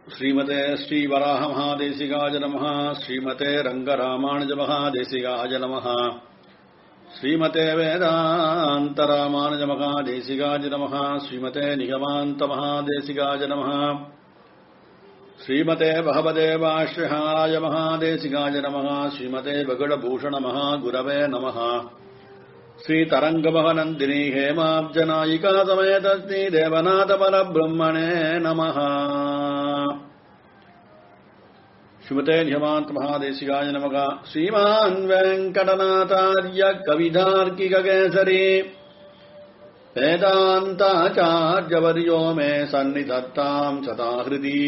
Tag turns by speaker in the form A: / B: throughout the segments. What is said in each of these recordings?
A: श्रीमते श्रीवराहमहादेशिकाय नमः श्रीमते रङ्गरामानुजमहादेशिकाय नमः श्रीमते वेदान्तरामानुजमहादेशिकाय नमः श्रीमते निगमान्तमहादेशिकाय नमः श्रीमते भगवते वाश्रहाय महादेशिकाय नमः श्रीमते बगुडभूषणमहागुरवे नमः श्रीतरङ्गमहनन्दिनी हेमाब्जनायिका समेतस्ति देवनाथपरब्रह्मणे नमः श्रीमते ह्यमान्तमहादेशिकाय नमः श्रीमान् वेङ्कटनाथार्य कविधार्किककेसरी वेदान्ताचार्यवर्यो मे सन्निधत्ताम् सदाहृदी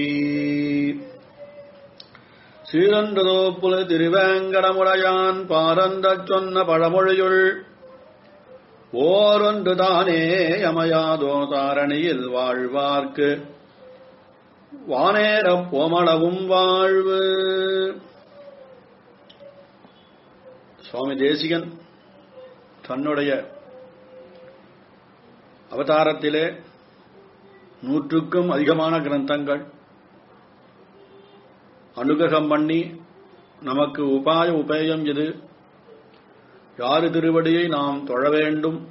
A: சீரந்ததோப்புல திருவேங்கடமுடையான் பாரந்தச் சொன்ன பழமொழியுள் ஓரொன்று தானே யமயாதோ தாரணியில் வாழ்வார்க்கு வானேரப் போமளவும் வாழ்வு சுவாமி தேசிகன் தன்னுடைய அவதாரத்திலே நூற்றுக்கும் அதிகமான கிரந்தங்கள் அனுகிரகம் பண்ணி நமக்கு உபாய உபேயம் எது யாரு திருவடியை நாம் தொழ வேண்டும்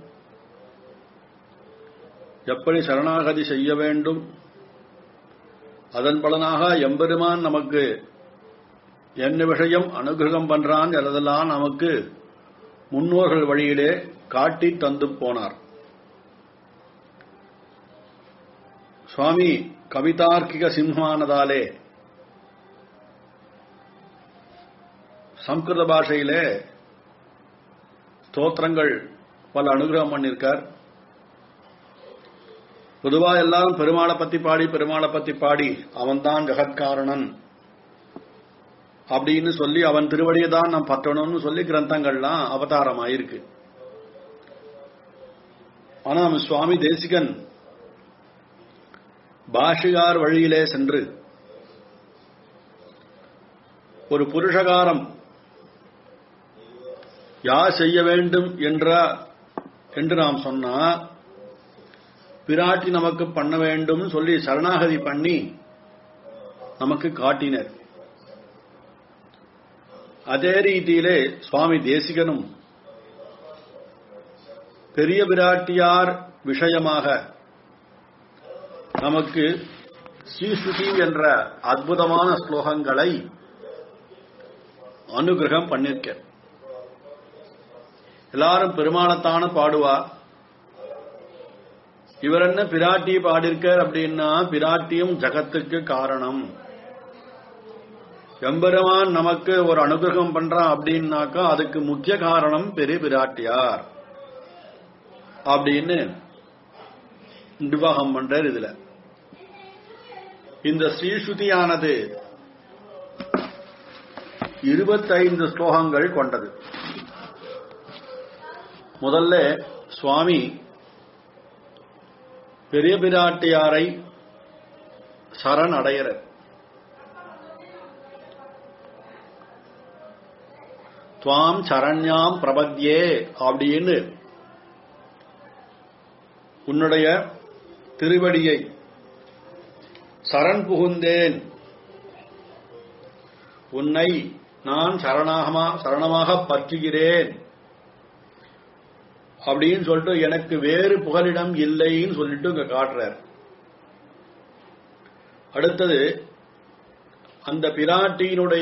A: எப்படி சரணாகதி செய்ய வேண்டும் அதன் பலனாக எம்பெருமான் நமக்கு என்ன விஷயம் அனுகிரகம் பண்றான் அதெல்லாம் நமக்கு முன்னோர்கள் வழியிலே காட்டி தந்து போனார் சுவாமி கவிதார்க்கிக சிம்மானதாலே சம்ஸ்கிருத பாஷையிலே ஸ்தோத்திரங்கள் பல அனுகிரகம் பண்ணிருக்கார் பொதுவா எல்லாரும் பெருமாளை பத்தி பாடி பெருமாளை பத்தி பாடி அவன்தான் ஜெகத்காரணன் அப்படின்னு சொல்லி அவன் திருவடியை தான் நாம் பற்றணும்னு சொல்லி கிரந்தங்கள்லாம் அவதாரம் ஆயிருக்கு ஆனா சுவாமி தேசிகன் பாஷிகார் வழியிலே சென்று ஒரு புருஷகாரம் யார் செய்ய வேண்டும் என்ற என்று நாம் சொன்னா பிராட்டி நமக்கு பண்ண வேண்டும் சொல்லி சரணாகதி பண்ணி நமக்கு காட்டினர் அதே ரீதியிலே சுவாமி தேசிகனும் பெரிய பிராட்டியார் விஷயமாக நமக்கு ஸ்ரீஸ்ருதி என்ற அற்புதமான ஸ்லோகங்களை அனுகிரகம் பண்ணிருக்க எல்லாரும் பெருமானத்தான பாடுவா இவர் என்ன பிராட்டி பாடிருக்கார் அப்படின்னா பிராட்டியும் ஜகத்துக்கு காரணம் எம்பெருமான் நமக்கு ஒரு அனுகிரகம் பண்றான் அப்படின்னாக்கா அதுக்கு முக்கிய காரணம் பெரிய பிராட்டியார் அப்படின்னு நிர்வாகம் பண்றார் இதுல இந்த ஸ்ரீஸ்ருதியானது இருபத்தைந்து ஸ்லோகங்கள் கொண்டது முதல்ல சுவாமி பெரிய பிராட்டியாரை சரண் அடையிற துவாம் சரண்யாம் பிரபத்யே அப்படின்னு உன்னுடைய திருவடியை சரண் புகுந்தேன் உன்னை நான் சரணாகமா சரணமாக பற்றுகிறேன் அப்படின்னு சொல்லிட்டு எனக்கு வேறு புகலிடம் இல்லைன்னு சொல்லிட்டு இங்க காட்டுறார் அடுத்தது அந்த பிராட்டியினுடைய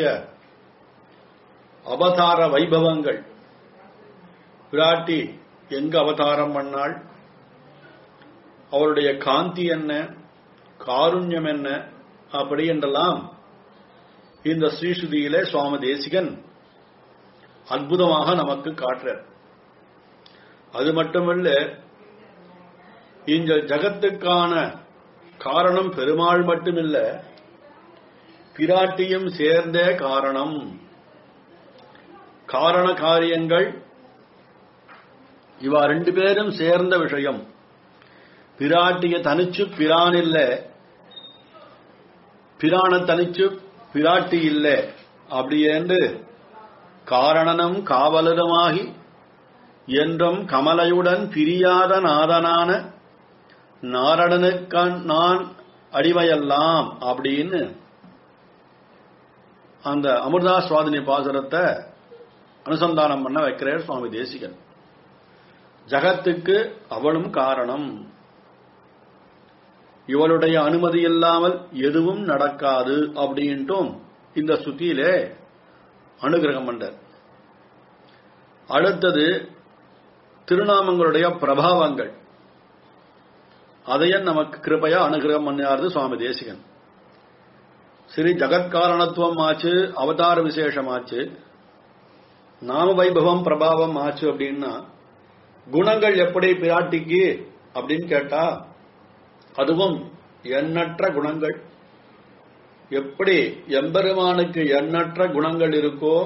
A: அவதார வைபவங்கள் பிராட்டி எங்க அவதாரம் பண்ணாள் அவருடைய காந்தி என்ன காருண்யம் என்ன அப்படி என்றெல்லாம் இந்த ஸ்ரீசுதியிலே சுவாமி தேசிகன் அற்புதமாக நமக்கு காட்டுறார் அது மட்டுமல்ல இந்த ஜகத்துக்கான காரணம் பெருமாள் மட்டுமில்ல பிராட்டியும் சேர்ந்த காரணம் காரண காரியங்கள் இவா ரெண்டு பேரும் சேர்ந்த விஷயம் பிராட்டிய தனிச்சு பிரான் இல்ல பிரான தனிச்சு பிராட்டி இல்ல அப்படி என்று காரணனும் காவலருமாகி என்றும் கமலையுடன் பிரியாத நாதனான நாரணனுக்கான் நான் அடிமையெல்லாம் அப்படின்னு அந்த அமிர்தா சுவாதினி பாசுரத்தை அனுசந்தானம் பண்ண வைக்கிறார் சுவாமி தேசிகன் ஜகத்துக்கு அவளும் காரணம் இவளுடைய அனுமதி இல்லாமல் எதுவும் நடக்காது அப்படின்ட்டும் இந்த சுத்தியிலே அனுகிரகம் பண்றார் அடுத்தது திருநாமங்களுடைய பிரபாவங்கள் அதையும் நமக்கு கிருபையா அனுகிரகம் பண்ணியாரு சுவாமி தேசிகன் ஸ்ரீ ஜகத்காரணத்துவம் ஆச்சு அவதார விசேஷமாச்சு நாம வைபவம் பிரபாவம் ஆச்சு அப்படின்னா குணங்கள் எப்படி பிராட்டிக்கு அப்படின்னு கேட்டா அதுவும் எண்ணற்ற குணங்கள் எப்படி எம்பெருமானுக்கு எண்ணற்ற குணங்கள் இருக்கோ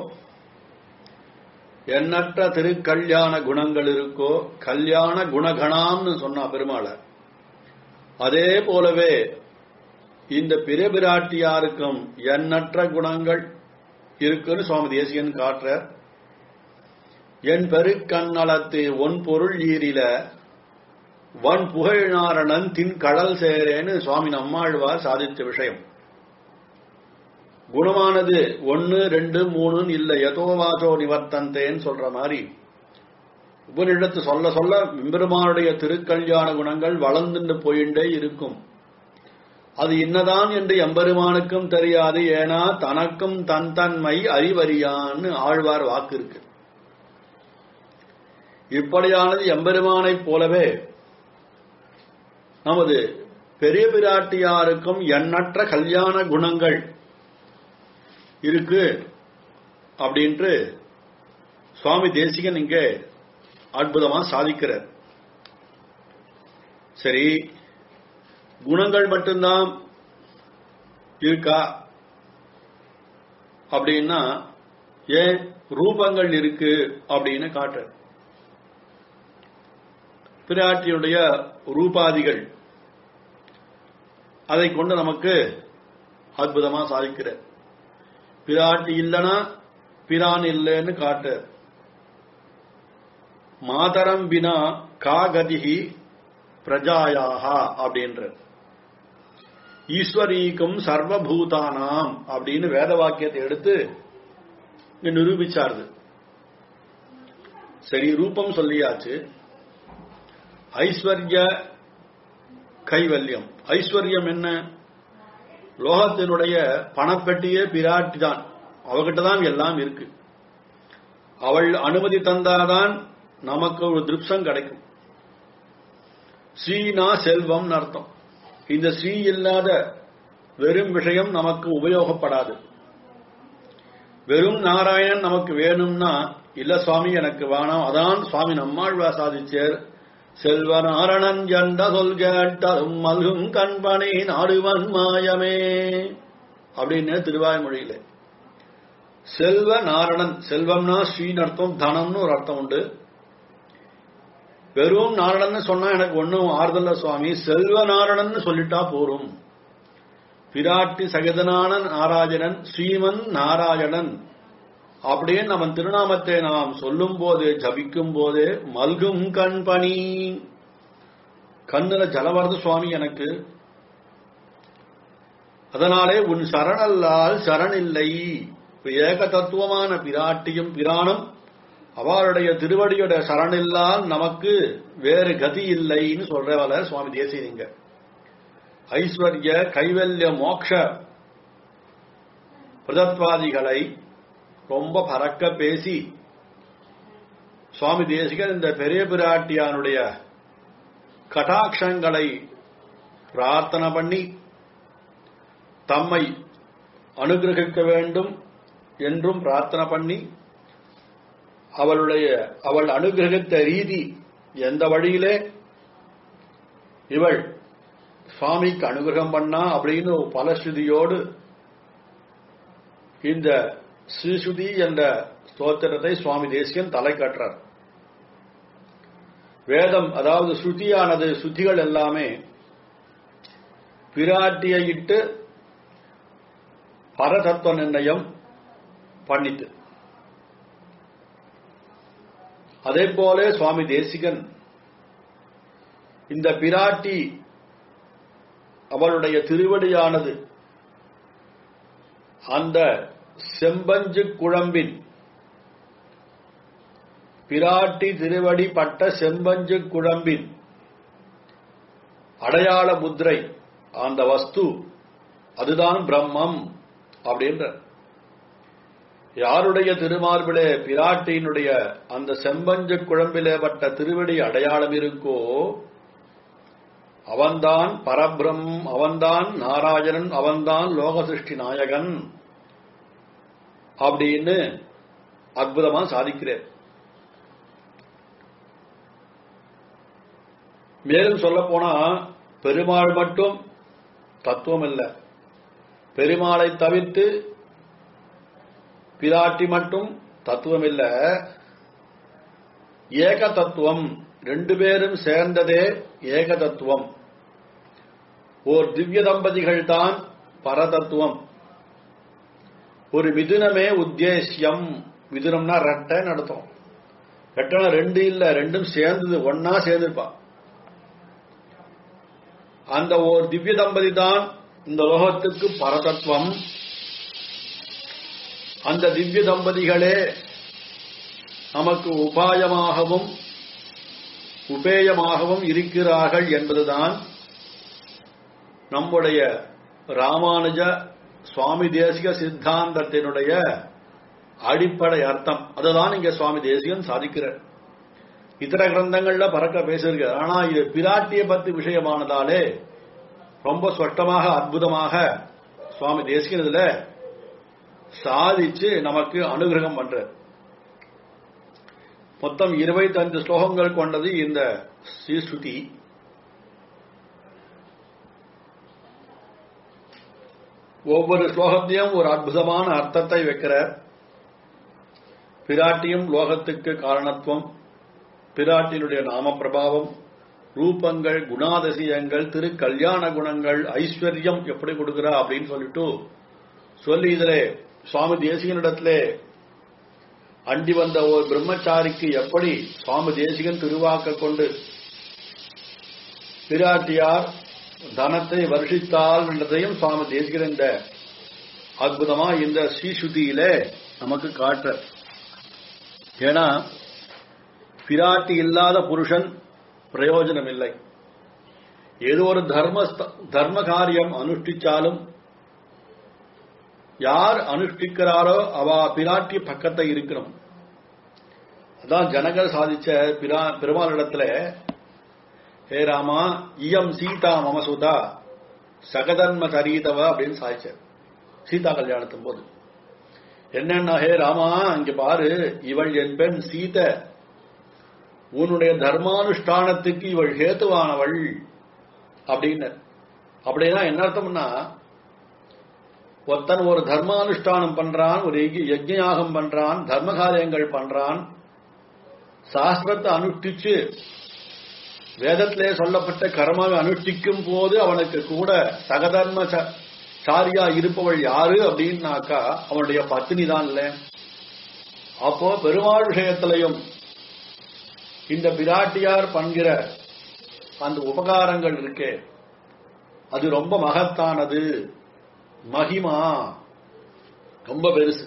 A: எண்ணற்ற திருக்கல்யாண குணங்கள் இருக்கோ கல்யாண குணகணாம்னு சொன்னா பெருமாளை அதே போலவே இந்த பிரபிராட்டியாருக்கும் எண்ணற்ற குணங்கள் இருக்குன்னு சுவாமி தேசியன் காட்டுற என் பெருக்கண்ணலத்து ஒன் பொருள் ஈரில வன் புகழ்நாரணன் தின் கடல் சேரேன்னு சுவாமி நம்மாழ்வார் சாதித்த விஷயம் குணமானது ஒன்னு ரெண்டு மூணுன்னு இல்ல எதோவாசோ நிவர்த்தந்தேன்னு சொல்ற மாதிரி உபனிடத்து சொல்ல சொல்ல எம்பெருமானுடைய திருக்கல்யாண குணங்கள் வளர்ந்துட்டு போயிட்டே இருக்கும் அது இன்னதான் என்று எம்பெருமானுக்கும் தெரியாது ஏனா தனக்கும் தன் தன்மை அறிவறியான்னு ஆழ்வார் வாக்கு இருக்கு இப்படியானது எம்பெருமானைப் போலவே நமது பெரிய பிராட்டியாருக்கும் எண்ணற்ற கல்யாண குணங்கள் இருக்கு அப்படின்ட்டு சுவாமி தேசிகன் இங்கே அற்புதமா சாதிக்கிறார் சரி குணங்கள் மட்டும்தான் இருக்கா அப்படின்னா ஏன் ரூபங்கள் இருக்கு அப்படின்னு காட்டுற பிராட்டியுடைய ரூபாதிகள் அதை கொண்டு நமக்கு அற்புதமா சாதிக்கிற பிராட்டி இல்லனா பிரான் இல்லைன்னு காட்டு மாதரம் பினா காகதிகி பிரஜாயாகா அப்படின்ற ஈஸ்வரீக்கும் சர்வபூதானாம் அப்படின்னு வேத வாக்கியத்தை எடுத்து இங்க நிரூபிச்சாருது சரி ரூபம் சொல்லியாச்சு ஐஸ்வர்ய கைவல்யம் ஐஸ்வர்யம் என்ன லோகத்தினுடைய பணப்பெட்டியே பிராட்டி தான் அவகிட்ட தான் எல்லாம் இருக்கு அவள் அனுமதி தந்தாதான் நமக்கு ஒரு திருப்சம் கிடைக்கும் ஸ்ரீனா செல்வம் அர்த்தம் இந்த ஸ்ரீ இல்லாத வெறும் விஷயம் நமக்கு உபயோகப்படாது வெறும் நாராயணன் நமக்கு வேணும்னா இல்ல சுவாமி எனக்கு வேணாம் அதான் சுவாமி நம்மாழ்வா சாதிச்சேர் செல்வ நாரணன் என்ற சொல் கேட்டதும் மல்கும் கண்பனை நாடுவன் மாயமே அப்படின்னு திருவாய்மொழியில செல்வ நாரணன் செல்வம்னா ஸ்ரீன்னு அர்த்தம் தனம்னு ஒரு அர்த்தம் உண்டு வெறும் நாரணன் சொன்னா எனக்கு ஒன்னும் ஆறுதல்ல சுவாமி செல்வ நாரணன் சொல்லிட்டா போரும் பிராட்டி சகிதனான நாராயணன் ஸ்ரீமன் நாராயணன் அப்படின்னு அவன் திருநாமத்தை நாம் சொல்லும் போது ஜபிக்கும் போது மல்கும் கண் பணி கண்ணுல ஜலவரது சுவாமி எனக்கு அதனாலே உன் சரணல்லால் சரணில்லை ஏக தத்துவமான பிராட்டியும் பிராணம் அவளுடைய திருவடியோட சரணில்லால் நமக்கு வேறு கதி இல்லைன்னு சொல்றவல சுவாமி தேசியங்க ஐஸ்வர்ய கைவல்ய மோக்ஷ பிரதத்வாதிகளை ரொம்ப பறக்க பேசி சுவாமி தேசிகர் இந்த பெரிய பிராட்டியானுடைய கடாட்சங்களை பிரார்த்தனை பண்ணி தம்மை அனுகிரகிக்க வேண்டும் என்றும் பிரார்த்தனை பண்ணி அவளுடைய அவள் அனுகிரகித்த ரீதி எந்த வழியிலே இவள் சுவாமிக்கு அனுகிரகம் பண்ணா அப்படின்னு பலஸ்ருதியோடு இந்த ஸ்ரீசுதி என்ற ஸ்தோத்திரத்தை சுவாமி தேசியன் தலை காட்டுறார் வேதம் அதாவது ஸ்ருதியானது சுத்திகள் எல்லாமே பிராட்டியை இட்டு பரதத்துவ நிர்ணயம் பண்ணித்து அதே போல சுவாமி தேசிகன் இந்த பிராட்டி அவளுடைய திருவடியானது அந்த செம்பஞ்சு குழம்பின் பிராட்டி திருவடி பட்ட செம்பஞ்சு குழம்பின் அடையாள முத்திரை அந்த வஸ்து அதுதான் பிரம்மம் அப்படின்ற யாருடைய திருமார்பிலே பிராட்டியினுடைய அந்த செம்பஞ்சு குழம்பிலே பட்ட திருவடி அடையாளம் இருக்கோ அவன்தான் பரபிரம் அவன்தான் நாராயணன் அவன்தான் லோக சிருஷ்டி நாயகன் அப்படின்னு அற்புதமா சாதிக்கிறேன் மேலும் சொல்ல போனா பெருமாள் மட்டும் தத்துவம் இல்லை பெருமாளை தவிர்த்து பிராட்டி மட்டும் தத்துவம் இல்ல ஏக தத்துவம் ரெண்டு பேரும் சேர்ந்ததே ஏக தத்துவம் ஓர் திவ்ய தம்பதிகள் தான் பரதத்துவம் ஒரு மிதுனமே உத்தேசியம் மிதுனம்னா ரெட்டை நடத்தும் ரெட்டை ரெண்டு இல்ல ரெண்டும் சேர்ந்தது ஒன்னா சேர்ந்துருப்பா அந்த ஓர் திவ்ய தம்பதி தான் இந்த லோகத்துக்கு பரதத்துவம் அந்த திவ்ய தம்பதிகளே நமக்கு உபாயமாகவும் உபேயமாகவும் இருக்கிறார்கள் என்பதுதான் நம்முடைய ராமானுஜ சுவாமி தேசிக சித்தாந்தத்தினுடைய அடிப்படை அர்த்தம் அதுதான் இங்க சுவாமி தேசிகன் சாதிக்கிறார் இதர கிரந்தங்கள்ல பறக்க பேசியிருக்கார் ஆனா இது பிராட்டிய பத்தி விஷயமானதாலே ரொம்ப சொட்டமாக அற்புதமாக சுவாமி தேசிகன் இதுல சாதிச்சு நமக்கு அனுகிரகம் பண்ற மொத்தம் இருபத்தஞ்சு ஸ்லோகங்கள் கொண்டது இந்த ஸ்ரீஸ்ருதி ஒவ்வொரு ஸ்லோகத்தையும் ஒரு அற்புதமான அர்த்தத்தை வைக்கிறார் பிராட்டியும் லோகத்துக்கு காரணத்துவம் பிராட்டினுடைய நாம பிரபாவம் ரூபங்கள் குணாதிசயங்கள் திரு கல்யாண குணங்கள் ஐஸ்வர்யம் எப்படி கொடுக்கிறா அப்படின்னு சொல்லிட்டு சொல்லி இதிலே சுவாமி தேசிகனிடத்திலே அண்டி வந்த ஒரு பிரம்மச்சாரிக்கு எப்படி சுவாமி தேசிகன் திருவாக்க கொண்டு பிராட்டியார் தனத்தை வருஷித்தால் என்றதையும் சுவாமி தேசிகன் இந்த அற்புதமா இந்த ஸ்ரீசுதியிலே நமக்கு காட்டுற ஏன்னா பிராட்டி இல்லாத புருஷன் பிரயோஜனம் இல்லை ஏதோ ஒரு தர்ம தர்ம காரியம் அனுஷ்டிச்சாலும் யார் அனுஷ்டிக்கிறாரோ அவ பிராட்டி பக்கத்தை இருக்கணும் அதான் ஜனகர் சாதிச்ச பிரா பெருமாளிடத்துல ஹே ராமா இயம் சீதா மமசுதா சகதன்ம தரீதவ அப்படின்னு சாதிச்சார் சீதா கல்யாணத்தின் போது என்னன்னா ஹே ராமா இங்க பாரு இவள் என் பெண் சீத உன்னுடைய தர்மானுஷ்டானத்துக்கு இவள் ஹேத்துவானவள் அப்படின்னு அப்படின்னா என்ன அர்த்தம்னா ஒருத்தன் ஒரு தர்மானுஷ்டானம் பண்றான் ஒரு யஜ்ஞயாகம் பண்றான் தர்ம காரியங்கள் பண்றான் சாஸ்திரத்தை அனுஷ்டிச்சு வேதத்திலே சொல்லப்பட்ட கர்மாவை அனுஷ்டிக்கும் போது அவனுக்கு கூட சகதர்ம சாரியா இருப்பவள் யாரு அப்படின்னாக்கா அவனுடைய பத்தினி தான் இல்ல அப்போ பெருமாள் விஷயத்திலையும் இந்த பிராட்டியார் பண்கிற அந்த உபகாரங்கள் இருக்கே அது ரொம்ப மகத்தானது மகிமா ரொம்ப பெருசு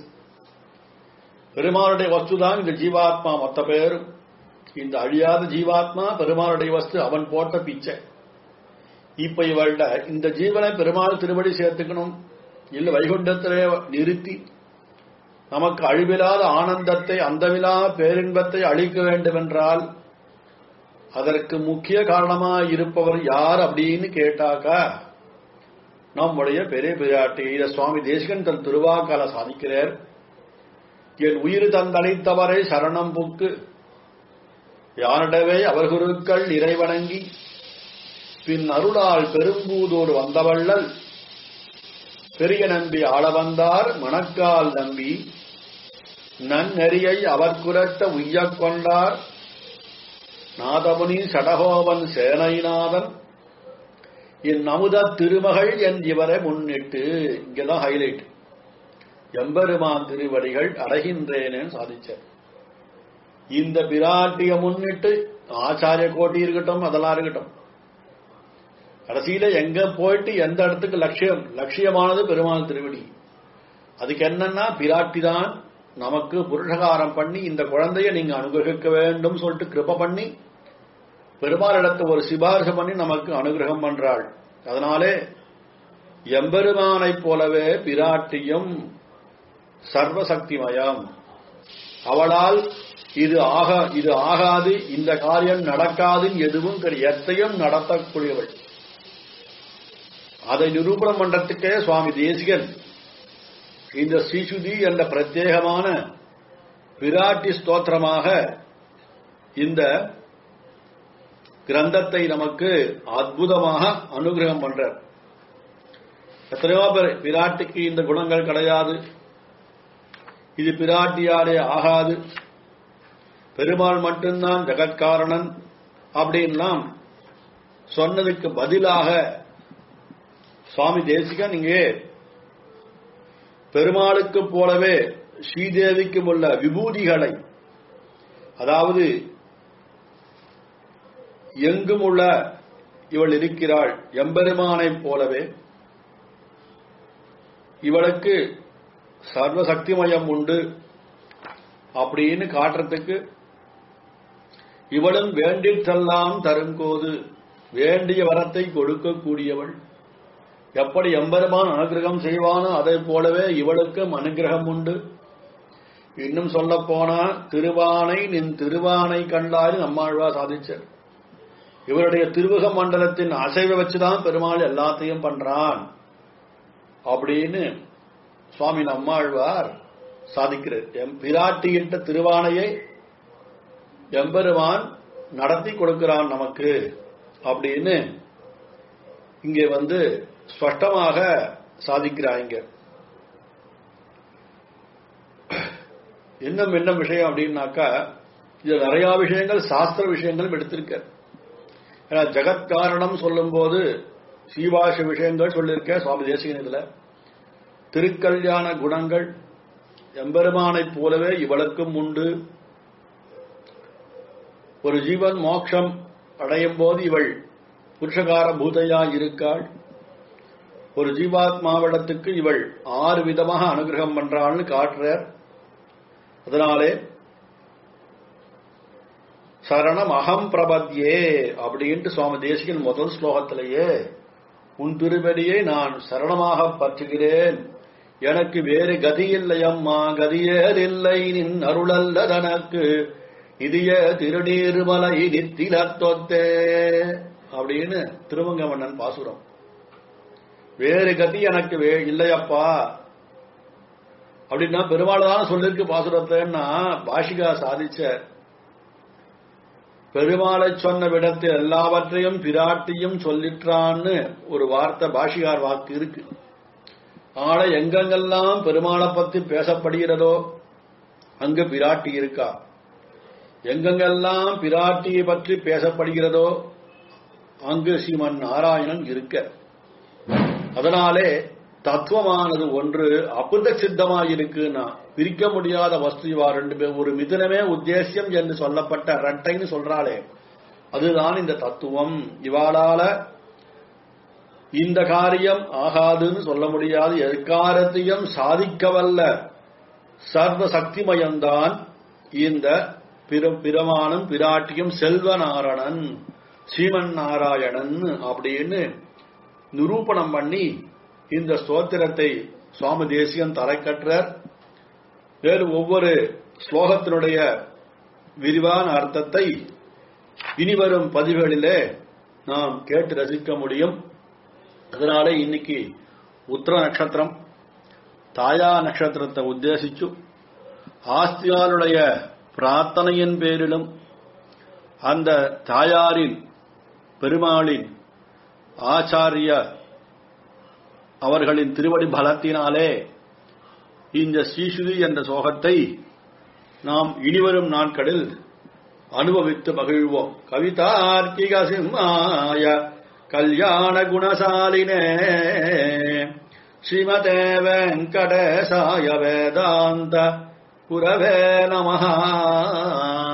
A: பெருமாளுடைய வஸ்து தான் இந்த ஜீவாத்மா மொத்த பேரும் இந்த அழியாத ஜீவாத்மா பெருமாளுடைய வஸ்து அவன் போட்ட பிச்சை இப்ப இவள்ட இந்த ஜீவனை பெருமாள் திருவடி சேர்த்துக்கணும் இல்ல வைகுண்டத்திலே நிறுத்தி நமக்கு அழிவில்லாத ஆனந்தத்தை அந்தமில்லா பேரின்பத்தை அளிக்க வேண்டும் என்றால் அதற்கு முக்கிய காரணமா இருப்பவர் யார் அப்படின்னு கேட்டாக்கா நம்முடைய பெரிய பிராட்டி இத சுவாமி தேசிகன் தன் திருவாக்கால சாதிக்கிறார் என் உயிர் தந்தளித்தவரை சரணம் புக்கு யானிடவே அவர் குருக்கள் இறைவணங்கி பின் அருளால் பெரும்பூதோடு வந்தவள்ளல் பெரிய நம்பி ஆள வந்தார் மணக்கால் நம்பி நன்னெறியை அவர் குரட்ட உய்யக் கொண்டார் நாதமுனி சடகோவன் சேனைநாதன் என் அமுத திருமகள் என் இவரை முன்னிட்டு இங்கதான் ஹைலைட் எம்பெருமான் திருவடிகள் அடைகின்றேனே சாதிச்சார் இந்த பிராட்டிய முன்னிட்டு ஆச்சாரிய கோட்டி இருக்கட்டும் அதெல்லாம் இருக்கட்டும் கடைசியில எங்க போயிட்டு எந்த இடத்துக்கு லட்சியம் லட்சியமானது பெருமாள் திருவடி அதுக்கு என்னன்னா பிராட்டி தான் நமக்கு புருஷகாரம் பண்ணி இந்த குழந்தைய நீங்க அனுகிரகிக்க வேண்டும் சொல்லிட்டு கிருப பண்ணி பெருமாளிடத்தை ஒரு சிபாரிசு பண்ணி நமக்கு அனுகிரகம் பண்றாள் அதனாலே எம்பெருமானைப் போலவே பிராட்டியும் சர்வசக்திமயம் அவளால் இது ஆக இது ஆகாது இந்த காரியம் நடக்காது எதுவும் கிடையாது எத்தையும் நடத்தக்கூடியவள் அதை நிரூபணம் பண்றதுக்கே சுவாமி தேசிகன் இந்த ஸ்ரீசுதி என்ற பிரத்யேகமான பிராட்டி ஸ்தோத்திரமாக இந்த கிரந்தத்தை நமக்கு அற்புதமாக அனுகிரகம் பண்றார் எத்தனையோ பேர் பிராட்டிக்கு இந்த குணங்கள் கிடையாது இது பிராட்டியாலே ஆகாது பெருமாள் மட்டும்தான் ஜெகத்காரணன் அப்படின்லாம் சொன்னதுக்கு பதிலாக சுவாமி தேசிகன் இங்கே பெருமாளுக்கு போலவே ஸ்ரீதேவிக்கும் உள்ள விபூதிகளை அதாவது எங்கும் உள்ள இவள் இருக்கிறாள் எம்பெருமானைப் போலவே இவளுக்கு சர்வசக்திமயம் உண்டு அப்படின்னு காட்டுறதுக்கு இவளும் வேண்டிற்றெல்லாம் தருங்கோது வேண்டிய வரத்தை கொடுக்கக்கூடியவள் எப்படி எம்பெருமான் அனுகிரகம் செய்வானோ அதை போலவே இவளுக்கும் அனுகிரகம் உண்டு இன்னும் சொல்ல போனா திருவானை நின் திருவானை கண்டாரு நம்மாழ்வா சாதிச்சார் இவருடைய திருவுக மண்டலத்தின் அசைவை வச்சுதான் பெருமாள் எல்லாத்தையும் பண்றான் அப்படின்னு சுவாமி நம்மாழ்வார் சாதிக்கிறார் எம் பிராட்டியிட்ட திருவானையை எம்பெருமான் நடத்தி கொடுக்கிறான் நமக்கு அப்படின்னு இங்கே வந்து ஸ்பஷ்டமாக சாதிக்கிறாங்க இன்னும் என்ன விஷயம் அப்படின்னாக்கா இது நிறைய விஷயங்கள் சாஸ்திர விஷயங்கள் எடுத்திருக்க ஏன்னா ஜெகத்காரணம் சொல்லும் போது சீவாஷ விஷயங்கள் சொல்லியிருக்க சுவாமி தேசிகன் இதுல திருக்கல்யாண குணங்கள் எம்பெருமானைப் போலவே இவளுக்கும் உண்டு ஒரு ஜீவன் மோட்சம் அடையும் போது இவள் புருஷகார பூதையா இருக்காள் ஒரு ஜீவாத்மாவிடத்துக்கு இவள் ஆறு விதமாக அனுகிரகம் பண்றாள்னு காட்டுறார் அதனாலே சரணம் அகம் பிரபத்யே அப்படின்ட்டு சுவாமி தேசிகன் முதல் ஸ்லோகத்திலேயே உன் திருவடியை நான் சரணமாக பற்றுகிறேன் எனக்கு வேறு கதியில்லையம்மா கதியேதில்லை நின் அருளல்ல தனக்கு இதிய திருநீர்மலை நித்தில தொத்தே அப்படின்னு திருவங்கமன்னன் பாசுரம் வேறு கதி எனக்கு வே இல்லையப்பா அப்படின்னா பெருமாள் தான் சொல்லிருக்கு பாசுரத்தைன்னா பாஷிகா சாதிச்ச பெருமாளை சொன்ன விடத்தில் எல்லாவற்றையும் பிராட்டியும் சொல்லிற்றான்னு ஒரு வார்த்தை பாஷிகார் வாக்கு இருக்கு ஆனா எங்கெங்கெல்லாம் பெருமாளை பத்தி பேசப்படுகிறதோ அங்க பிராட்டி இருக்கா எங்கெங்கெல்லாம் பிராட்டியை பற்றி பேசப்படுகிறதோ அங்கு ஸ்ரீமன் நாராயணன் இருக்க அதனாலே தத்துவமானது ஒன்று அபுத சித்தமாயிருக்குன்னா பிரிக்க முடியாத வஸ்து இவா ரெண்டு பேர் ஒரு மிதுனமே உத்தேசியம் என்று சொல்லப்பட்ட ரட்டைன்னு சொல்றாளே அதுதான் இந்த தத்துவம் இவாளால இந்த காரியம் ஆகாதுன்னு சொல்ல முடியாது எக்காரத்தையும் சாதிக்கவல்ல சர்வ சக்திமயம்தான் இந்த பிர- பிரமாணம் பிராட்டியும் செல்வநாரணன் ஸ்ரீமன் நாராயணன் அப்படின்னு நிரூபணம் பண்ணி இந்த ஸ்தோத்திரத்தை சுவாமி தேசியன் தலைக்கற்றார் வேறு ஒவ்வொரு ஸ்லோகத்தினுடைய விரிவான அர்த்தத்தை இனிவரும் பதிவுகளிலே நாம் கேட்டு ரசிக்க முடியும் அதனால இன்னைக்கு உத்தர நட்சத்திரம் தாயா நட்சத்திரத்தை உத்தேசிச்சு ஆஸ்தியாருடைய பிரார்த்தனையின் பேரிலும் அந்த தாயாரின் பெருமாளின் ஆச்சாரிய அவர்களின் திருவடி பலத்தினாலே இந்த ஸ்ரீசுதி என்ற சோகத்தை நாம் இனிவரும் நாட்களில் அனுபவித்து மகிழ்வோம் கவிதார்க்கிக சிம்மாய கல்யாண குணசாலினே ஸ்ரீமதே வெங்கடேசாய வேதாந்த குரவே நமஹா